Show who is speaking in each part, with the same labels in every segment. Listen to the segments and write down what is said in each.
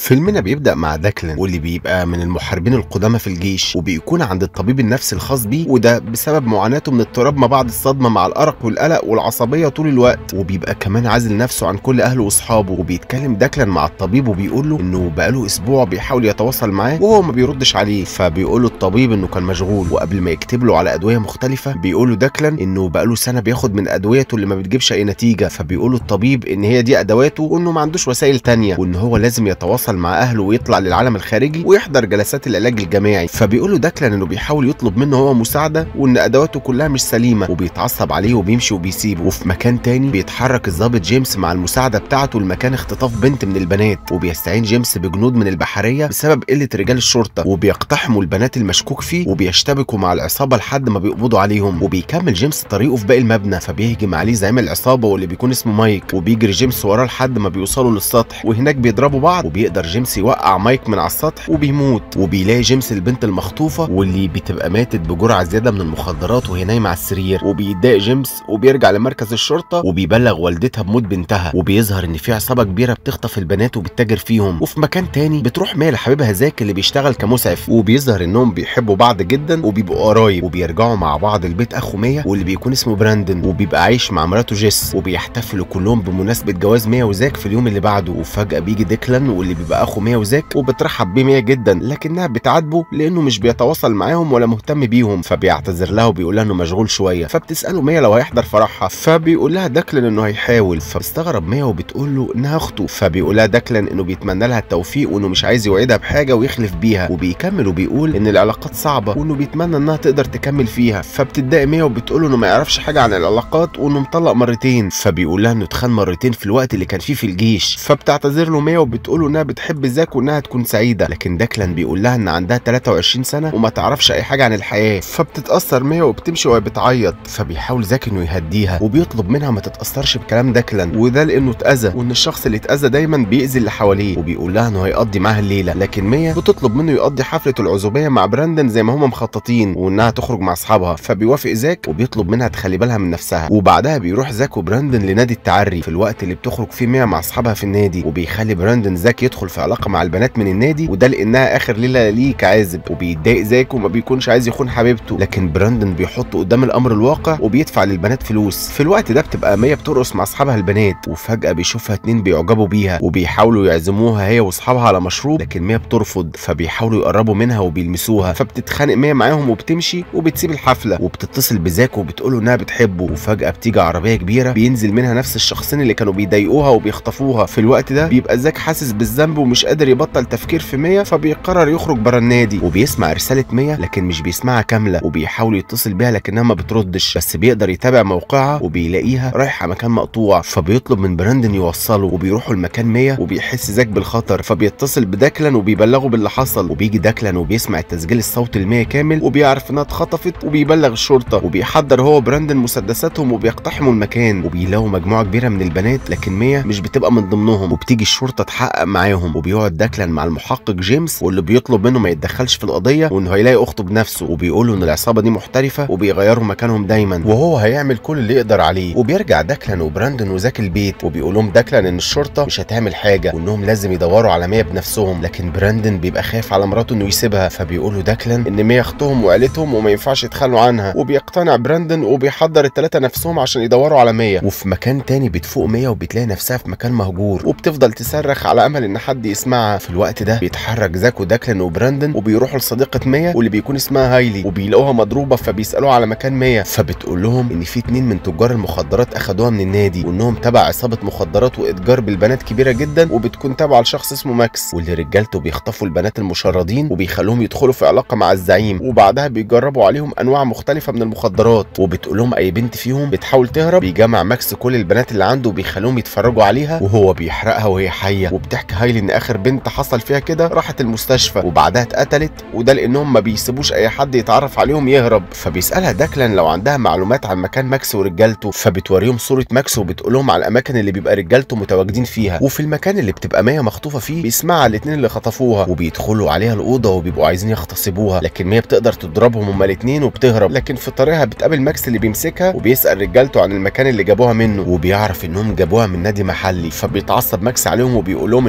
Speaker 1: فيلمنا بيبدأ مع داكلان واللي بيبقى من المحاربين القدامى في الجيش وبيكون عند الطبيب النفسي الخاص بيه وده بسبب معاناته من اضطراب ما بعد الصدمة مع الأرق والقلق والعصبية طول الوقت وبيبقى كمان عازل نفسه عن كل أهله وأصحابه وبيتكلم داكلان مع الطبيب وبيقول له إنه بقاله أسبوع بيحاول يتواصل معاه وهو ما بيردش عليه فبيقول له الطبيب إنه كان مشغول وقبل ما يكتب له على أدوية مختلفة بيقول له داكلان إنه بقاله سنة بياخد من أدويته اللي ما بتجيبش أي نتيجة فبيقول له الطبيب إن هي دي أدواته وإنه ما عندوش وسائل تانية وإن هو لازم يتواصل مع اهله ويطلع للعالم الخارجي ويحضر جلسات العلاج الجماعي فبيقول له داكلان انه بيحاول يطلب منه هو مساعده وان ادواته كلها مش سليمه وبيتعصب عليه وبيمشي وبيسيبه وفي مكان تاني بيتحرك الضابط جيمس مع المساعده بتاعته لمكان اختطاف بنت من البنات وبيستعين جيمس بجنود من البحريه بسبب قله رجال الشرطه وبيقتحموا البنات المشكوك فيه وبيشتبكوا مع العصابه لحد ما بيقبضوا عليهم وبيكمل جيمس طريقه في باقي المبنى فبيهجم عليه زعيم العصابه واللي بيكون اسمه مايك وبيجري جيمس وراه لحد ما بيوصلوا للسطح وهناك بيضربوا بعض وبيقدر جيمس يوقع مايك من على السطح وبيموت وبيلاقي جيمس البنت المخطوفه واللي بتبقى ماتت بجرعه زياده من المخدرات وهي نايمه على السرير وبيتضايق جيمس وبيرجع لمركز الشرطه وبيبلغ والدتها بموت بنتها وبيظهر ان في عصابه كبيره بتخطف البنات وبتتاجر فيهم وفي مكان تاني بتروح ميا لحبيبها زاك اللي بيشتغل كمسعف وبيظهر انهم بيحبوا بعض جدا وبيبقوا قرايب وبيرجعوا مع بعض البيت اخو ميا واللي بيكون اسمه براندن وبيبقى عايش مع مراته جيس وبيحتفلوا كلهم بمناسبه جواز ميا وزاك في اليوم اللي بعده وفجاه بيجي ديكلان واللي بيبقى اخو ميا وزاك وبترحب بيه ميا جدا لكنها بتعاتبه لانه مش بيتواصل معاهم ولا مهتم بيهم فبيعتذر لها وبيقول لها انه مشغول شويه فبتساله ميا لو هيحضر فرحها فبيقول لها داكلان انه هيحاول فبتستغرب ميا وبتقول له انها اخته فبيقول لها داكلان انه بيتمنى لها التوفيق وانه مش عايز يوعدها بحاجه ويخلف بيها وبيكمل وبيقول ان العلاقات صعبه وانه بيتمنى انها تقدر تكمل فيها فبتتضايق ميا وبتقول له انه ما يعرفش حاجه عن العلاقات وانه مطلق مرتين فبيقول لها انه اتخان مرتين في الوقت اللي كان فيه في الجيش فبتعتذر له ميا وبتقول له انها بتحب زاك وانها تكون سعيده لكن داكلان بيقول لها ان عندها 23 سنه وما تعرفش اي حاجه عن الحياه فبتتاثر ميا وبتمشي وهي بتعيط فبيحاول زاك انه يهديها وبيطلب منها ما تتاثرش بكلام داكلان وده لانه اتاذى وان الشخص اللي اتاذى دايما بيأذي اللي حواليه وبيقول لها انه هيقضي معاها الليله لكن ميا بتطلب منه يقضي حفله العزوبيه مع براندن زي ما هم مخططين وانها تخرج مع اصحابها فبيوافق زاك وبيطلب منها تخلي بالها من نفسها وبعدها بيروح زاك وبراندن لنادي التعري في الوقت اللي بتخرج فيه ميا مع اصحابها في النادي وبيخلي براندن زاك يدخل في علاقه مع البنات من النادي وده لانها اخر ليله ليه كعازب وبيتضايق زاك وما بيكونش عايز يخون حبيبته لكن براندن بيحطه قدام الامر الواقع وبيدفع للبنات فلوس في الوقت ده بتبقى ميا بترقص مع اصحابها البنات وفجاه بيشوفها اتنين بيعجبوا بيها وبيحاولوا يعزموها هي واصحابها على مشروب لكن ميا بترفض فبيحاولوا يقربوا منها وبيلمسوها فبتتخانق ميا معاهم وبتمشي وبتسيب الحفله وبتتصل بزاك وبتقوله انها بتحبه وفجاه بتيجي عربيه كبيره بينزل منها نفس الشخصين اللي كانوا بيضايقوها وبيخطفوها في الوقت ده بيبقى زاك حاسس بالذنب ومش قادر يبطل تفكير في ميا فبيقرر يخرج بره النادي وبيسمع رساله ميا لكن مش بيسمعها كامله وبيحاول يتصل بيها لكنها ما بتردش بس بيقدر يتابع موقعها وبيلاقيها رايحه مكان مقطوع فبيطلب من براندن يوصله وبيروحوا المكان ميا وبيحس زاك بالخطر فبيتصل بداكلان وبيبلغه باللي حصل وبيجي داكلان وبيسمع التسجيل الصوتي لميا كامل وبيعرف انها اتخطفت وبيبلغ الشرطه وبيحضر هو وبراندن مسدساتهم وبيقتحموا المكان وبيلاقوا مجموعه كبيره من البنات لكن ميا مش بتبقى من ضمنهم وبتيجي الشرطه تحقق معاهم وبيقعد داكلان مع المحقق جيمس واللي بيطلب منه ما يتدخلش في القضيه وانه هيلاقي اخته بنفسه وبيقولوا ان العصابه دي محترفه وبيغيروا مكانهم دايما وهو هيعمل كل اللي يقدر عليه وبيرجع داكلان وبراندن وزاك البيت وبيقول لهم داكلان ان الشرطه مش هتعمل حاجه وانهم لازم يدوروا على ميا بنفسهم لكن براندن بيبقى خايف على مراته انه يسيبها فبيقولوا داكلان ان ميا اختهم وعيلتهم وما ينفعش يتخلوا عنها وبيقتنع براندن وبيحضر الثلاثه نفسهم عشان يدوروا على ميا وفي مكان تاني بتفوق ميا وبتلاقي نفسها في مكان مهجور وبتفضل تصرخ على امل ان حد يسمعها في الوقت ده بيتحرك زاك وداكلان وبراندن وبيروحوا لصديقه ميا واللي بيكون اسمها هايلي وبيلاقوها مضروبه فبيسالوها على مكان ميا فبتقول لهم ان في اتنين من تجار المخدرات اخدوها من النادي وانهم تبع عصابه مخدرات واتجار بالبنات كبيره جدا وبتكون تابعه لشخص اسمه ماكس واللي رجالته بيخطفوا البنات المشردين وبيخلوهم يدخلوا في علاقه مع الزعيم وبعدها بيجربوا عليهم انواع مختلفه من المخدرات وبتقول لهم اي بنت فيهم بتحاول تهرب بيجمع ماكس كل البنات اللي عنده وبيخليهم يتفرجوا عليها وهو بيحرقها وهي حيه وبتحكي هايلي ان اخر بنت حصل فيها كده راحت المستشفى وبعدها اتقتلت وده لانهم ما بيسيبوش اي حد يتعرف عليهم يهرب فبيسالها داكلان لو عندها معلومات عن مكان ماكس ورجالته فبتوريهم صوره ماكس وبتقول لهم على الاماكن اللي بيبقى رجالته متواجدين فيها وفي المكان اللي بتبقى ميا مخطوفه فيه بيسمعها الاثنين اللي خطفوها وبيدخلوا عليها الاوضه وبيبقوا عايزين يغتصبوها لكن ميا بتقدر تضربهم هما الاثنين وبتهرب لكن في طريقها بتقابل ماكس اللي بيمسكها وبيسال رجالته عن المكان اللي جابوها منه وبيعرف انهم جابوها من نادي محلي فبيتعصب ماكس عليهم وبيقول لهم انهم هيلفتوا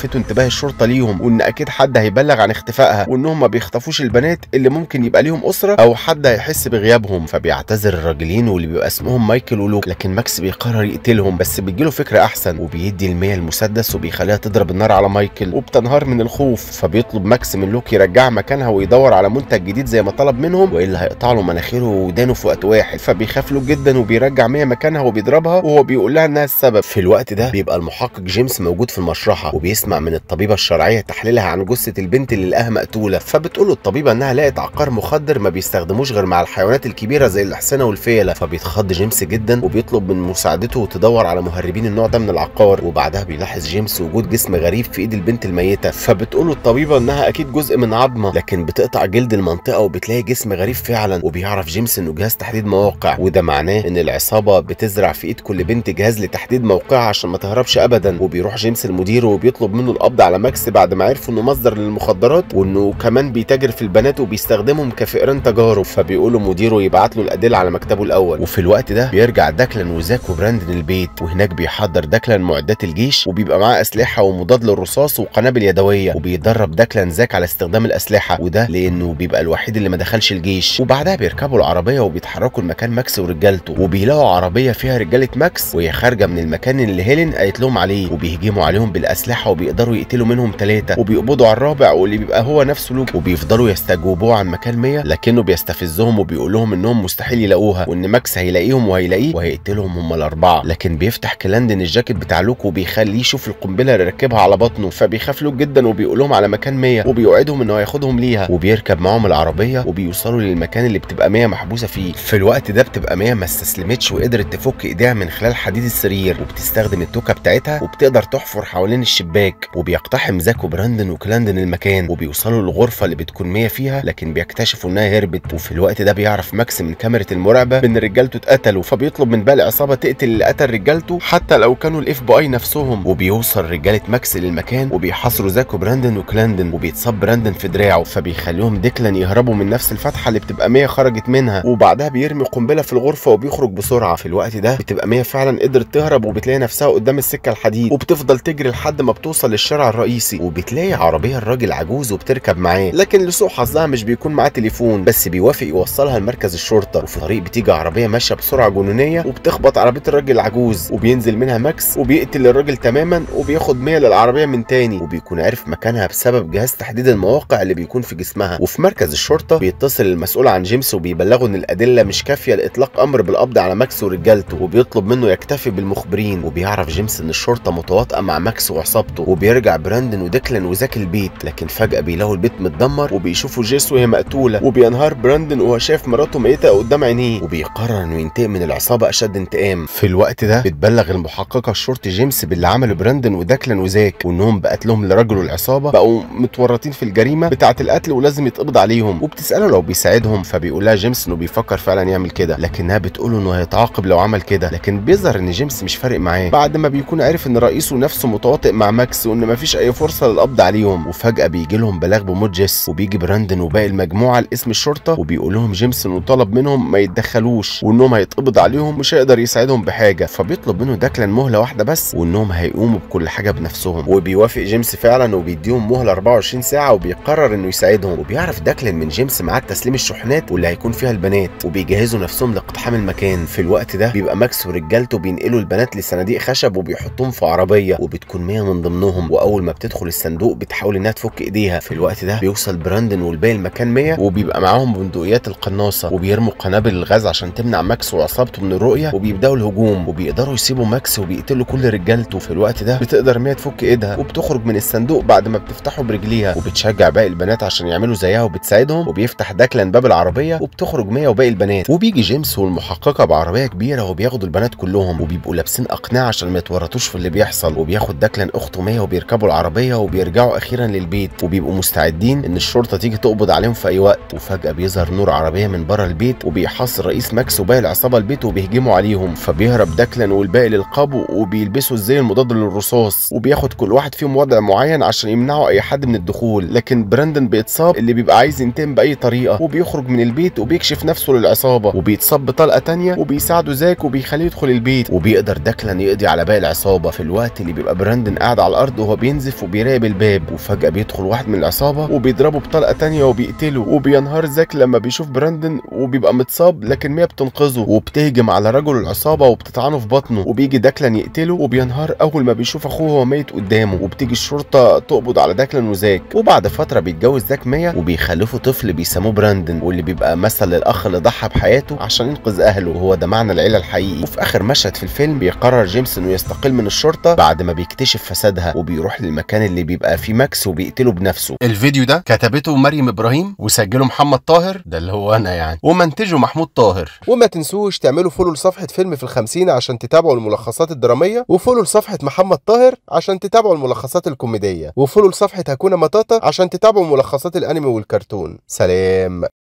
Speaker 1: بيلفتوا انتباه الشرطه ليهم وان اكيد حد هيبلغ عن اختفائها وانهم ما بيخطفوش البنات اللي ممكن يبقى ليهم اسره او حد هيحس بغيابهم فبيعتذر الراجلين واللي بيبقى اسمهم مايكل ولوك لكن ماكس بيقرر يقتلهم بس بيجيله فكره احسن وبيدي المية المسدس وبيخليها تضرب النار على مايكل وبتنهار من الخوف فبيطلب ماكس من لوك يرجعها مكانها ويدور على منتج جديد زي ما طلب منهم والا هيقطع له مناخيره وودانه في وقت واحد فبيخاف له جدا وبيرجع مية مكانها وبيضربها وهو بيقول لها انها السبب في الوقت ده بيبقى المحقق جيمس موجود في المشرحه وبيسمع من الطبيبه الشرعيه تحليلها عن جثه البنت اللي لقاها مقتوله فبتقول له الطبيبه انها لقت عقار مخدر ما بيستخدموش غير مع الحيوانات الكبيره زي الحصانه والفيله فبيتخض جيمس جدا وبيطلب من مساعدته وتدور على مهربين النوع ده من العقار وبعدها بيلاحظ جيمس وجود جسم غريب في ايد البنت الميته فبتقول له الطبيبه انها اكيد جزء من عظمه لكن بتقطع جلد المنطقه وبتلاقي جسم غريب فعلا وبيعرف جيمس انه جهاز تحديد مواقع وده معناه ان العصابه بتزرع في ايد كل بنت جهاز لتحديد موقعها عشان ما تهربش ابدا وبيروح جيمس لمديره وبيطلب منه القبض على ماكس بعد ما عرفوا انه مصدر للمخدرات وانه كمان بيتاجر في البنات وبيستخدمهم كفئران تجارب فبيقول له مديره يبعت له الادله على مكتبه الاول وفي الوقت ده بيرجع داكلان وزاك وبراندن البيت وهناك بيحضر داكلان معدات الجيش وبيبقى معاه اسلحه ومضاد للرصاص وقنابل يدويه وبيدرب داكلان زاك على استخدام الاسلحه وده لانه بيبقى الوحيد اللي ما دخلش الجيش وبعدها بيركبوا العربيه وبيتحركوا لمكان ماكس ورجالته وبيلاقوا عربيه فيها رجاله ماكس وهي خارجه من المكان اللي هيلين قالت لهم عليه وبيهجموا عليهم بالاسلحه وبيقدروا يقتلوا منهم ثلاثه وبيقبضوا على الرابع واللي بيبقى هو نفسه لوك وبيفضلوا يستجوبوه عن مكان 100 لكنه بيستفزهم وبيقول لهم انهم مستحيل يلاقوها وان ماكس هيلاقيهم وهيلاقيه وهيقتلهم هم الاربعه لكن بيفتح كلاندن الجاكيت بتاع لوك وبيخليه يشوف القنبله اللي ركبها على بطنه فبيخاف لوك جدا وبيقول لهم على مكان 100 وبيوعدهم انه هياخدهم ليها وبيركب معاهم العربيه وبيوصلوا للمكان اللي بتبقى 100 محبوسه فيه في الوقت ده بتبقى 100 ما استسلمتش وقدرت تفك ايديها من خلال حديد السرير وبتستخدم التوكه بتاعتها وبتقدر تحفر حوالين الشباك وبيقتحم زاك وبراندن وكلاندن المكان وبيوصلوا للغرفه اللي بتكون 100 فيها لكن بيكتشفوا انها هربت وفي الوقت ده بيعرف ماكس من كاميرا المراقبه ان رجالته اتقتلوا فبيطلب من باقي العصابه تقتل اللي قتل رجالته حتى لو كانوا الاف بي اي نفسهم وبيوصل رجاله ماكس للمكان وبيحاصروا زاك وبراندن وكلاندن وبيتصاب براندن في دراعه فبيخليهم ديكلان يهربوا من نفس الفتحه اللي بتبقى 100 خرجت منها وبعدها بيرمي قنبله في الغرفه وبيخرج بسرعه في الوقت ده بتبقى 100 فعلا قدرت تهرب وبتلاقي نفسها قدام السكه الحديد وبتفضل تجري لحد ما بتوصل للشارع الرئيسي وبتلاقي عربيه الراجل عجوز وبتركب معاه لكن لسوء حظها مش بيكون معاه تليفون بس بيوافق يوصلها لمركز الشرطه وفي الطريق بتيجي عربيه ماشيه بسرعه جنونيه وبتخبط عربيه الراجل العجوز وبينزل منها ماكس وبيقتل الراجل تماما وبياخد 100 للعربيه من تاني وبيكون عارف مكانها بسبب جهاز تحديد المواقع اللي بيكون في جسمها وفي مركز الشرطه بيتصل المسؤول عن جيمس وبيبلغه ان الادله مش كافيه لاطلاق امر بالقبض على ماكس ورجالته وبيطلب منه يكتفي بالمخبرين وبيعرف جيمس ان الشرطه متواطئه مع ماكس وعصابته وبيرجع براندن وديكلان وزاك البيت لكن فجاه بيلاقوا البيت متدمر وبيشوفوا جيس وهي مقتوله وبينهار براندن وهو شايف مراته ميته قدام عينيه وبيقرر انه ينتقم من العصابه اشد انتقام في الوقت ده بتبلغ المحققه الشرطي جيمس باللي عمله براندن وداكلان وزاك وانهم بقتلهم لرجل العصابه بقوا متورطين في الجريمه بتاعه القتل ولازم يتقبض عليهم وبتساله لو بيساعدهم فبيقول لها جيمس انه بيفكر فعلا يعمل كده لكنها بتقول انه هيتعاقب لو عمل كده لكن بيظهر ان جيمس مش فارق معاه بعد ما بيكون عارف ان رئيسه نفسه متواطئ مع ماكس وان مفيش اي فرصه للقبض عليهم وفجاه بيجي لهم بلاغ بموت جيس وبيجي براندن وباقي المجموعه لاسم الشرطه وبيقول لهم جيمس انه طلب منهم ما يتدخلوش وانهم هيتقبض عليهم مش هيقدر يساعدهم بحاجه فبيطلب منه داكلان مهله واحده بس وانهم هيقوموا بكل حاجه بنفسهم وبيوافق جيمس فعلا وبيديهم مهله 24 ساعه وبيقرر انه يساعدهم وبيعرف داكلان من جيمس ميعاد تسليم الشحنات واللي هيكون فيها البنات وبيجهزوا نفسهم لاقتحام المكان في الوقت ده بيبقى ماكس ورجالته بينقلوا البنات لصناديق خشب وبيحطوهم في عربيه وبتكون مية من ضمنهم واول ما بتدخل الصندوق بتحاول انها تفك ايديها في الوقت ده بيوصل براندن والباقي المكان 100 وبيبقى معاهم بندقيات القناصه وبيرموا قنابل الغاز عشان تمنع ماكس وعصابته من الرؤيه وبيبداوا الهجوم وبيقدروا يسيبوا ماكس وبيقتلوا كل رجالته في الوقت ده بتقدر مية تفك ايدها وبتخرج من الصندوق بعد ما بتفتحه برجليها وبتشجع باقي البنات عشان يعملوا زيها وبتساعدهم وبيفتح داكلان باب العربيه وبتخرج مية وباقي البنات وبيجي جيمس والمحققه بعربيه كبيره وبياخدوا البنات كلهم وبيبقوا لابسين اقنعه عشان ما يتورطوش في اللي بيحصل وبياخد داكلان اخته مية وبيركبوا العربيه وبيرجعوا اخيرا للبيت وبيبقوا مستعدين ان الشرطه تيجي تقبض عليهم في اي وقت وفجاه بيظهر نور عربيه من بره البيت وبيحاصر رئيس ماكس وباقي العصابه البيت وبيهجموا عليهم فبيهرب داكلان والباقي للقبو وبيلبسوا الزي المضاد للرصاص وبياخد كل واحد فيهم وضع معين عشان يمنعوا اي حد من الدخول لكن براندن بيتصاب اللي بيبقى عايز ينتقم باي طريقه وبيخرج من البيت وبيكشف نفسه للعصابه وبيتصاب بطلقه تانية وبيساعده زاك وبيخليه يدخل البيت وبيقدر داكلان يقضي على باقي العصابه في الوقت اللي بيبقى براندن قاعد على الارض الارض وهو بينزف وبيراقب الباب وفجاه بيدخل واحد من العصابه وبيضربه بطلقه تانية وبيقتله وبينهار زاك لما بيشوف براندن وبيبقى متصاب لكن ميا بتنقذه وبتهجم على رجل العصابه وبتطعنه في بطنه وبيجي داكلان يقتله وبينهار اول ما بيشوف اخوه وهو ميت قدامه وبتيجي الشرطه تقبض على داكلان وزاك وبعد فتره بيتجوز زاك ميا وبيخلفوا طفل بيسموه براندن واللي بيبقى مثل للاخ اللي ضحى بحياته عشان ينقذ اهله وهو ده معنى العيله الحقيقي وفي اخر مشهد في الفيلم بيقرر جيمس انه يستقيل من الشرطه بعد ما بيكتشف فسادها وبيروح للمكان اللي بيبقى فيه ماكس وبيقتله بنفسه الفيديو ده كتبته مريم ابراهيم وسجله محمد طاهر ده اللي هو انا يعني ومنتجه محمود طاهر
Speaker 2: وما تنسوش تعملوا فولو لصفحة فيلم في الخمسين عشان تتابعوا الملخصات الدرامية وفولو لصفحة محمد طاهر عشان تتابعوا الملخصات الكوميدية وفولو لصفحة هكونا مطاطا عشان تتابعوا ملخصات الأنمي والكرتون سلام